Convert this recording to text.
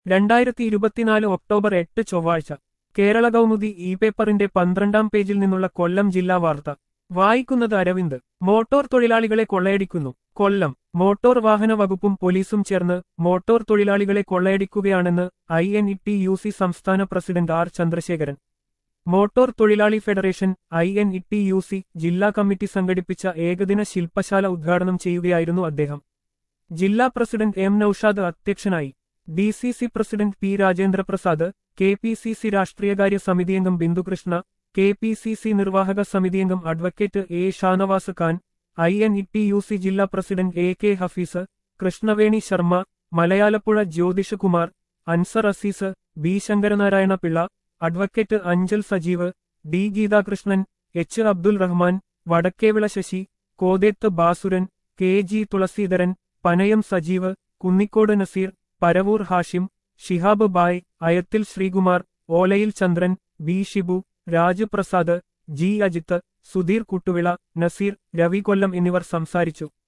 രണ്ടായിരത്തി ഇരുപത്തിനാല് ഒക്ടോബർ എട്ട് ചൊവ്വാഴ്ച കേരള കൗമുദി ഇ പേപ്പറിന്റെ പന്ത്രണ്ടാം പേജിൽ നിന്നുള്ള കൊല്ലം ജില്ലാ വാർത്ത വായിക്കുന്നത് അരവിന്ദ് മോട്ടോർ തൊഴിലാളികളെ കൊള്ളയടിക്കുന്നു കൊല്ലം മോട്ടോർ വാഹന വകുപ്പും പോലീസും ചേർന്ന് മോട്ടോർ തൊഴിലാളികളെ കൊള്ളയടിക്കുകയാണെന്ന് I N T U C സി സംസ്ഥാന പ്രസിഡന്റ് ആർ ചന്ദ്രശേഖരൻ മോട്ടോർ തൊഴിലാളി federation I N T U C സി ജില്ലാ കമ്മിറ്റി സംഘടിപ്പിച്ച ഏകദിന ശില്പശാല ഉദ്ഘാടനം ചെയ്യുകയായിരുന്നു അദ്ദേഹം ജില്ലാ പ്രസിഡന്റ് എം നൌഷാദ് അധ്യക്ഷനായി D C C president P Rajendraprasad K P C C രാഷ്ട്രീയകാര്യ സമിതിയംഗം Bindukrishna K P C C നിർവാഹക സമിതിയംഗം advocate A Shanavas Khan I N T U C സി ജില്ലാ president A K Hafeez Krishnaveni Sharma Malayalappuzha Jyothishkumar Ansar Azeez B Sankaranarayana Pillai advocate Anchal Sajeev D Geethakrishnan H Abdul Rahman Vadakkevila Sasi Kotheth Basuran K G Thulasidharan Panayam Sajeev Kunnicode Nazeer Paravur Hashim Shihab bye Ayathil Sreekumar Olayil Chandran B Shibu Raju Prasad G Ajith Sudheer Kuttuvila Nazeer Ravi Kollam എന്നിവർ സംസാരിച്ചു